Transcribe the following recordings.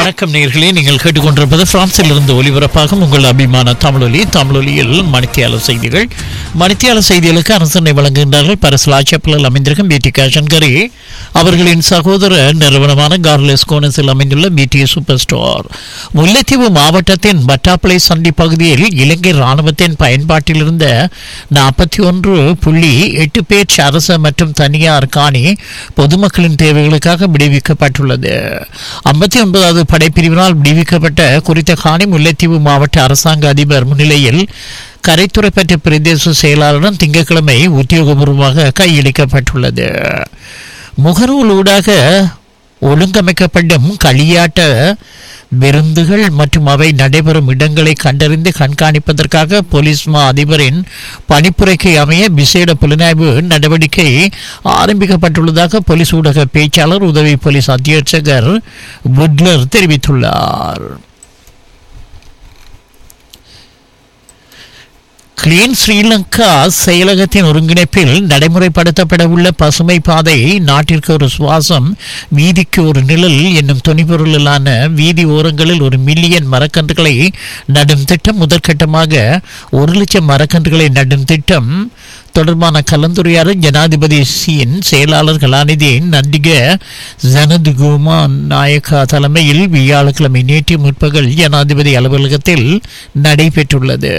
வணக்கம் நேர்களே நீங்கள் கேட்டுக்கொண்டிருப்பது பிரான்சில் இருந்து ஒலிபரப்பாகும் உங்கள் அபிமான தமிழொலி தமிழொலியில் மணித்தியால செய்திகள் மணித்தியால செய்திகளுக்கு அரசனை வழங்குகின்றார்கள் பரசலா செப்பலில் அமைந்திருக்கும் பிடி கேஷன்கரி அவர்களின் சகோதர நிறுவனமான கார்லெஸ் கோனஸில் அமைந்துள்ள பிடி சூப்பர் ஸ்டோர் முல்லைத்தீவு மாவட்டத்தின் பட்டாப்பிளை சண்டி பகுதியில் இலங்கை ராணுவத்தின் பயன்பாட்டில் இருந்த நாற்பத்தி ஒன்று புள்ளி எட்டு பேர் அரச மற்றும் தனியார் காணி பொதுமக்களின் தேவைகளுக்காக விடுவிக்கப்பட்டுள்ளது ஐம்பத்தி ஒன்பதாவது படைப்பிரிவினால் விடுவிக்கப்பட்ட குறித்த காணி முல்லைத்தீவு மாவட்ட அரசாங்க அதிபர் முன்னிலையில் கரைத்துறை பெற்ற பிரதேச செயலாளரிடம் திங்கட்கிழமை உத்தியோகபூர்வமாக கையளிக்கப்பட்டுள்ளது முகநூல் ஊடாக ஒழுங்கமைக்கப்படும் களியாட்ட விருந்துகள் மற்றும் அவை நடைபெறும் இடங்களை கண்டறிந்து கண்காணிப்பதற்காக போலீஸ் மா அதிபரின் பணிப்புரைக்கு அமைய விசேட புலனாய்வு நடவடிக்கை ஆரம்பிக்கப்பட்டுள்ளதாக போலீஸ் ஊடக பேச்சாளர் உதவி போலீஸ் அத்தியட்சகர் புட்லர் தெரிவித்துள்ளார் கிளீன் ஸ்ரீலங்கா செயலகத்தின் ஒருங்கிணைப்பில் நடைமுறைப்படுத்தப்பட உள்ள பசுமை பாதை நாட்டிற்கு ஒரு சுவாசம் வீதிக்கு ஒரு நிழல் என்னும் துணிபொருளிலான வீதி ஓரங்களில் ஒரு மில்லியன் மரக்கன்றுகளை நடும் திட்டம் முதற்கட்டமாக ஒரு லட்சம் மரக்கன்றுகளை நடும் திட்டம் தொடர்பான கலந்துரையாடல் ஜனாதிபதி சியின் செயலாளர் கலாநிதி நந்திக ஜனதுகுமா நாயக்கா தலைமையில் வியாழக்கிழமை நேற்று முற்பகல் ஜனாதிபதி அலுவலகத்தில் நடைபெற்றுள்ளது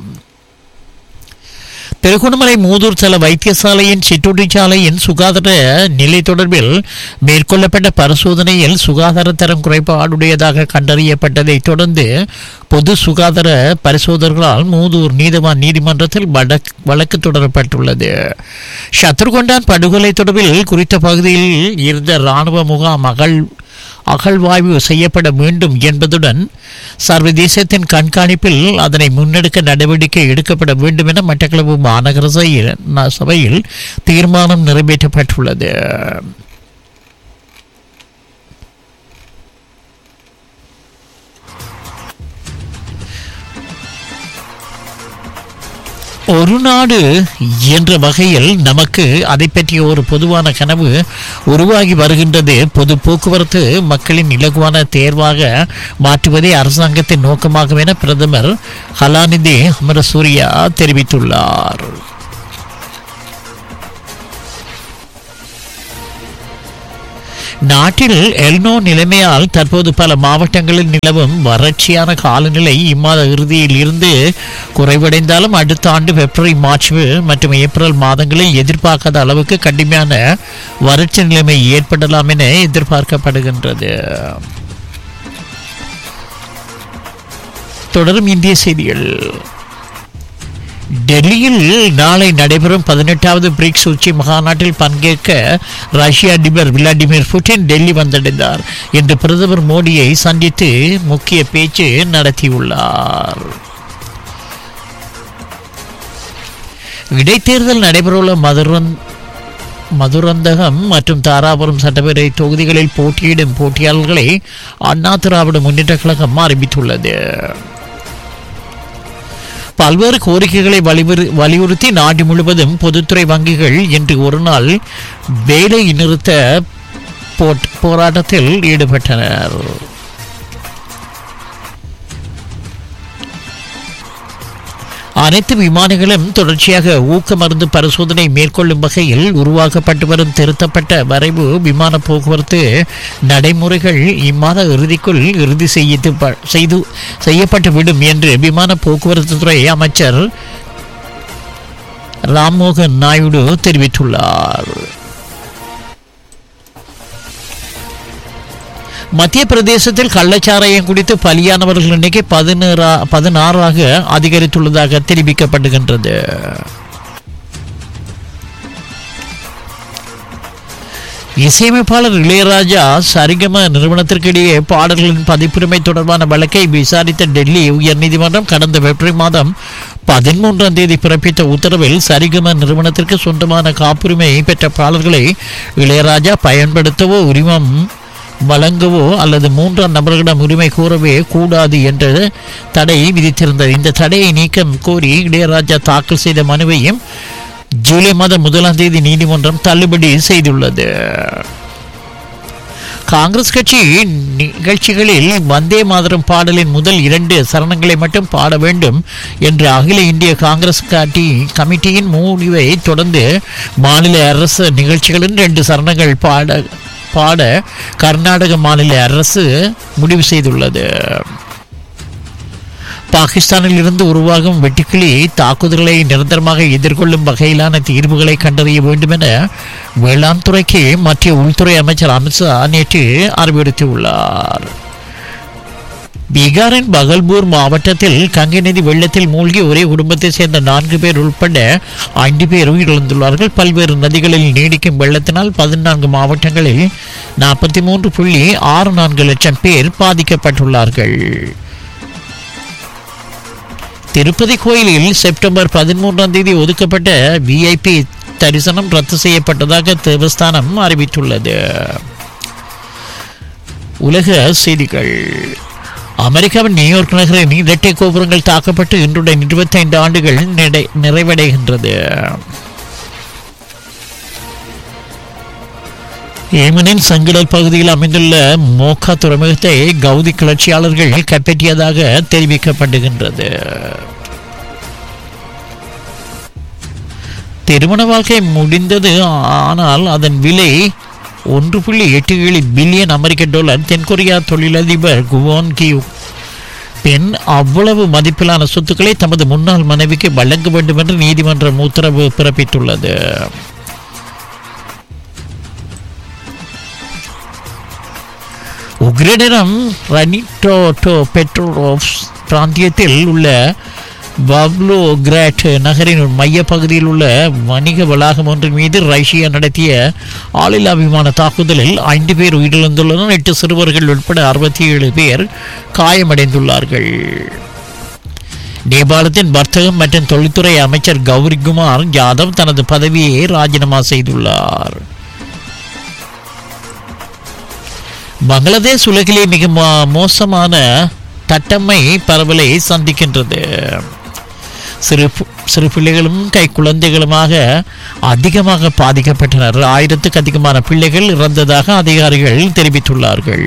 திருகோணமலை மூதூர் தல வைத்தியசாலையின் சிற்றுண்டிச்சாலையின் சுகாதார நிலை தொடர்பில் மேற்கொள்ளப்பட்ட பரிசோதனையில் சுகாதார தரம் குறைபாடுடையதாக கண்டறியப்பட்டதை தொடர்ந்து பொது சுகாதார பரிசோதகர்களால் மூதூர் நீதவான் நீதிமன்றத்தில் வழக் வழக்கு தொடரப்பட்டுள்ளது சத்ருகொண்டான் படுகொலை தொடர்பில் குறித்த பகுதியில் இருந்த இராணுவ முகாம் அகழ் அகழ்வாய்வு செய்யப்பட வேண்டும் என்பதுடன் சர்வதேசத்தின் கண்காணிப்பில் அதனை முன்னெடுக்க நடவடிக்கை எடுக்கப்பட வேண்டும் என மட்டக்களப்பு மாநகர சபையில் தீர்மானம் நிறைவேற்றப்பட்டுள்ளது ஒரு நாடு என்ற வகையில் நமக்கு அதை பற்றிய ஒரு பொதுவான கனவு உருவாகி வருகின்றது பொது போக்குவரத்து மக்களின் இலகுவான தேர்வாக மாற்றுவதே அரசாங்கத்தின் நோக்கமாகும் என பிரதமர் கலாநிதி அமரசூரியா தெரிவித்துள்ளார் நாட்டில் எல்னோ நிலைமையால் தற்போது பல மாவட்டங்களில் நிலவும் வறட்சியான காலநிலை இம்மாத இறுதியில் இருந்து குறைவடைந்தாலும் அடுத்த ஆண்டு பிப்ரவரி மார்ச் மற்றும் ஏப்ரல் மாதங்களில் எதிர்பார்க்காத அளவுக்கு கடுமையான வறட்சி நிலைமை ஏற்படலாம் என எதிர்பார்க்கப்படுகின்றது தொடரும் இந்திய செய்திகள் டெல்லியில் நாளை நடைபெறும் பதினெட்டாவது பிரிக்ஸ் உச்சி மகாநாட்டில் பங்கேற்க ரஷ்ய அதிபர் விளாடிமிர் புட்டின் டெல்லி வந்தடைந்தார் இன்று பிரதமர் மோடியை சந்தித்து முக்கிய பேச்சு நடத்தியுள்ளார் இடைத்தேர்தல் நடைபெறவுள்ள மதுரன் மதுரந்தகம் மற்றும் தாராபுரம் சட்டப்பேரவை தொகுதிகளில் போட்டியிடும் போட்டியாளர்களை அண்ணா திராவிட முன்னேற்ற கழகம் அறிவித்துள்ளது பல்வேறு கோரிக்கைகளை வலியுறு வலியுறுத்தி நாடு முழுவதும் பொதுத்துறை வங்கிகள் இன்று ஒரு நாள் வேலை நிறுத்த போராட்டத்தில் ஈடுபட்டனர் அனைத்து விமானங்களும் தொடர்ச்சியாக ஊக்க மருந்து பரிசோதனை மேற்கொள்ளும் வகையில் உருவாக்கப்பட்டு வரும் திருத்தப்பட்ட வரைவு விமான போக்குவரத்து நடைமுறைகள் இம்மாத இறுதிக்குள் இறுதி செய்து செய்து செய்யப்பட்டுவிடும் என்று விமான போக்குவரத்து துறை அமைச்சர் ராம்மோகன் நாயுடு தெரிவித்துள்ளார் மத்திய பிரதேசத்தில் கள்ளச்சாராயம் குடித்து பலியானவர்கள் எண்ணிக்கை பதினேறா பதினாறாக அதிகரித்துள்ளதாக தெரிவிக்கப்படுகின்றது இசையமைப்பாளர் இளையராஜா சரிகம நிறுவனத்திற்கிடையே பாடல்களின் பதிப்புரிமை தொடர்பான வழக்கை விசாரித்த டெல்லி உயர்நீதிமன்றம் கடந்த பிப்ரவரி மாதம் பதிமூன்றாம் தேதி பிறப்பித்த உத்தரவில் சரிகம நிறுவனத்திற்கு சொந்தமான காப்புரிமை பெற்ற பாடல்களை இளையராஜா பயன்படுத்தவோ உரிமம் வழங்கவோ அல்லது மூன்றாம் நபர்களிடம் உரிமை கோரவே கூடாது என்ற தடை விதித்திருந்தது இந்த தடையை நீக்கம் கோரி இளையராஜா தாக்கல் செய்த மனுவையும் ஜூலை மாதம் முதலாம் தேதி நீதிமன்றம் தள்ளுபடி செய்துள்ளது காங்கிரஸ் கட்சி நிகழ்ச்சிகளில் வந்தே மாதரம் பாடலின் முதல் இரண்டு சரணங்களை மட்டும் பாட வேண்டும் என்ற அகில இந்திய காங்கிரஸ் கட்சி கமிட்டியின் முடிவை தொடர்ந்து மாநில அரசு நிகழ்ச்சிகளின் ரெண்டு சரணங்கள் பாட பாட கர்நாடக மாநில அரசு முடிவு செய்துள்ளது பாகிஸ்தானில் இருந்து உருவாகும் வெட்டுக்கிளி தாக்குதல்களை நிரந்தரமாக எதிர்கொள்ளும் வகையிலான தீர்வுகளை கண்டறிய வேண்டும் என வேளாண் துறைக்கு மத்திய உள்துறை அமைச்சர் அமித்ஷா நேற்று அறிவுறுத்தியுள்ளார் பீகாரின் பகல்பூர் மாவட்டத்தில் கங்கை நதி வெள்ளத்தில் மூழ்கி ஒரே குடும்பத்தைச் சேர்ந்த நான்கு பேர் உட்பட ஐந்து பேர் உயிரிழந்துள்ளார்கள் பல்வேறு நதிகளில் நீடிக்கும் வெள்ளத்தினால் பதினான்கு மாவட்டங்களில் நாற்பத்தி மூன்று புள்ளி ஆறு நான்கு லட்சம் பேர் பாதிக்கப்பட்டுள்ளார்கள் திருப்பதி கோயிலில் செப்டம்பர் பதிமூன்றாம் தேதி ஒதுக்கப்பட்ட விஐபி தரிசனம் ரத்து செய்யப்பட்டதாக தேவஸ்தானம் அறிவித்துள்ளது உலக செய்திகள் அமெரிக்காவின் நியூயார்க் நகரின் இரட்டை கோபுரங்கள் தாக்கப்பட்டு இன்றுடன் இருபத்தைந்து ஆண்டுகள் நிறை- நிறைவடைகின்றது ஏமனின் செங்கடல் பகுதியில் அமைந்துள்ள மோக்கா துறைமுகத்தை கவுதி கிளர்ச்சியாளர்கள் கைப்பற்றியதாக தெரிவிக்கப்படுகின்றது திருமண வாழ்க்கை முடிந்தது ஆனால் அதன் விலை ஒன்று புள்ளி எட்டு ஏழு பில்லியன் அமெரிக்க டாலர் தென்கொரியா தொழிலதிபர் குவான் கியூ பெண் அவ்வளவு மதிப்பிலான சொத்துக்களை தமது முன்னாள் மனைவிக்கு வழங்க வேண்டும் என்று நீதிமன்றம் உத்தரவு பிறப்பித்துள்ளது உக்ரைனிடம் ரனிட்டோட்டோ பெட்ரோரோவ்ஸ் பிராந்தியத்தில் உள்ள பவ்லோகிராட் நகரின் மையப்பகுதியில் உள்ள வணிக வளாகம் ஒன்றின் மீது ரஷ்யா நடத்திய ஆளில்லா விமான தாக்குதலில் ஐந்து பேர் உயிரிழந்துள்ளனர் எட்டு சிறுவர்கள் உட்பட அறுபத்தி ஏழு பேர் காயமடைந்துள்ளார்கள் நேபாளத்தின் வர்த்தகம் மற்றும் தொழில்துறை அமைச்சர் கௌரி குமார் யாதவ் தனது பதவியை ராஜினாமா செய்துள்ளார் பங்களாதேஷ் உலகிலே மிக மோ- மோசமான தட்டம்மை பரவலை சந்திக்கின்றது சிறு பு- சிறு பிள்ளைகளும் கை குழந்தைகளுமாக அதிகமாக பாதிக்கப்பட்டனர் ஆயிரத்துக்கு அதிகமான பிள்ளைகள் இறந்ததாக அதிகாரிகள் தெரிவித்துள்ளார்கள்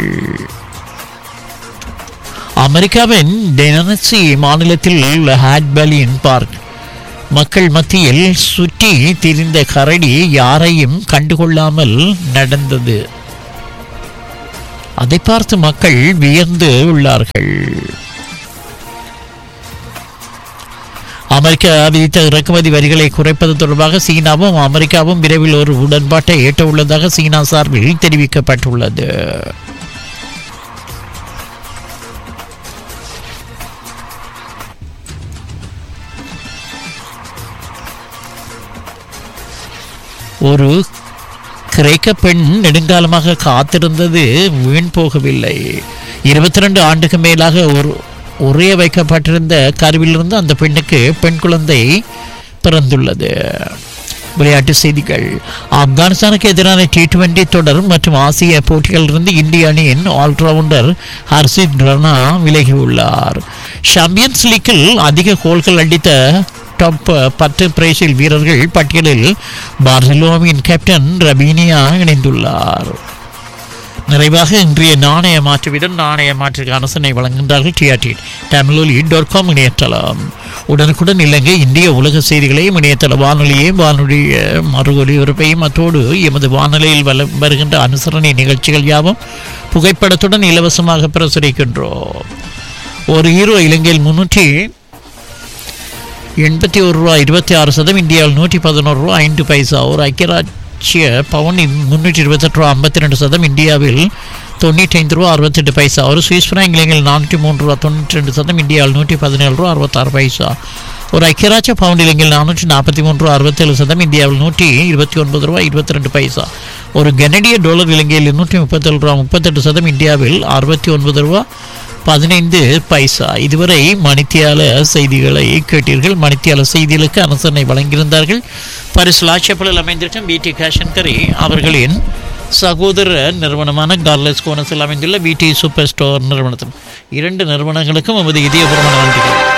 அமெரிக்காவின் டெனசி மாநிலத்தில் உள்ள ஹாட்பலியன் பார்க் மக்கள் மத்தியில் சுற்றி திரிந்த கரடி யாரையும் கண்டுகொள்ளாமல் நடந்தது அதை பார்த்து மக்கள் வியந்து உள்ளார்கள் அமெரிக்கா விதித்த இறக்குமதி வரிகளை குறைப்பது தொடர்பாக சீனாவும் அமெரிக்காவும் விரைவில் ஒரு உடன்பாட்டை எட்ட உள்ளதாக சீனா சார்பில் தெரிவிக்கப்பட்டுள்ளது ஒரு கிரேக்க பெண் நெடுங்காலமாக காத்திருந்தது வீண் போகவில்லை இருபத்தி ரெண்டு ஆண்டுக்கு மேலாக ஒரு உறைய வைக்கப்பட்டிருந்த கருவிலிருந்து அந்த பெண்ணுக்கு பெண் குழந்தை பிறந்துள்ளது விளையாட்டு செய்திகள் ஆப்கானிஸ்தானுக்கு எதிரான டி டுவெண்டி தொடர் மற்றும் ஆசிய போட்டிகளிலிருந்து இந்திய அணியின் ஆல்ரவுண்டர் ஹர்ஷித் ராணா விலகியுள்ளார் சாம்பியன்ஸ் லீக்கில் அதிக கோல்கள் அடித்த டாப் பத்து பிரேசில் வீரர்கள் பட்டியலில் பார்சிலோவின் கேப்டன் ரபீனியா இணைந்துள்ளார் நிறைவாக இன்றைய நாணய மாற்றுவிடம் நாணய மாற்றுக்கு அரசனை வழங்குகின்றார்கள் டிஆர்டி தமிழொலி டாட் காம் இணையதளம் உடனுக்குடன் இலங்கை இந்திய உலக செய்திகளையும் இணையதள வானொலியையும் வானொலிய மறு ஒலிபரப்பையும் அத்தோடு எமது வானொலியில் வல வருகின்ற அனுசரணை நிகழ்ச்சிகள் யாவும் புகைப்படத்துடன் இலவசமாக பிரசுரிக்கின்றோம் ஒரு ஹீரோ இலங்கையில் முன்னூற்றி எண்பத்தி ஒரு ரூபா இருபத்தி ஆறு சதம் இந்தியாவில் நூற்றி பதினோரு ரூபா ஐந்து பைசா ஒரு ஐக்கியராட்சிய பவுன் முன்னூற்றி இருபத்தெட்டு ரூபா ஐம்பத்தி ரெண்டு சதம் இந்தியாவில் தொண்ணூற்றி ஐந்து ரூபா அறுபத்தெட்டு பைசா ஒரு சுவிஸ் ஃப்ராங்க் இலங்கையில் நானூற்றி மூன்று ரூபா தொண்ணூற்றி ரெண்டு சதம் இந்தியாவில் நூற்றி பதினேழு ரூபா அறுபத்தாறு பைசா ஒரு ஐக்கியராட்சிய பவுண்ட் இலங்கையில் நானூற்றி நாற்பத்தி மூன்று ரூபா அறுபத்தேழு சதம் இந்தியாவில் நூற்றி இருபத்தி ஒன்பது ரூபா இருபத்தி ரெண்டு பைசா ஒரு கனடிய டாலர் இலங்கையில் நூற்றி முப்பத்தேழு ரூபா முப்பத்தெட்டு சதம் இந்தியாவில் அறுபத்தி ஒன்பது ரூபா பதினைந்து பைசா இதுவரை மணித்தியால செய்திகளை கேட்டீர்கள் மணித்தியால செய்திகளுக்கு அனுசரணை வழங்கியிருந்தார்கள் பரிசு லாட்சப்பலில் அமைந்திருக்கும் பிடி கேஷன்கரி அவர்களின் சகோதர நிறுவனமான கார்லஸ் கோனஸில் அமைந்துள்ள பிடி சூப்பர் ஸ்டோர் நிறுவனத்தின் இரண்டு நிறுவனங்களுக்கும் நமது இதயபூர்வமான நன்றிகள்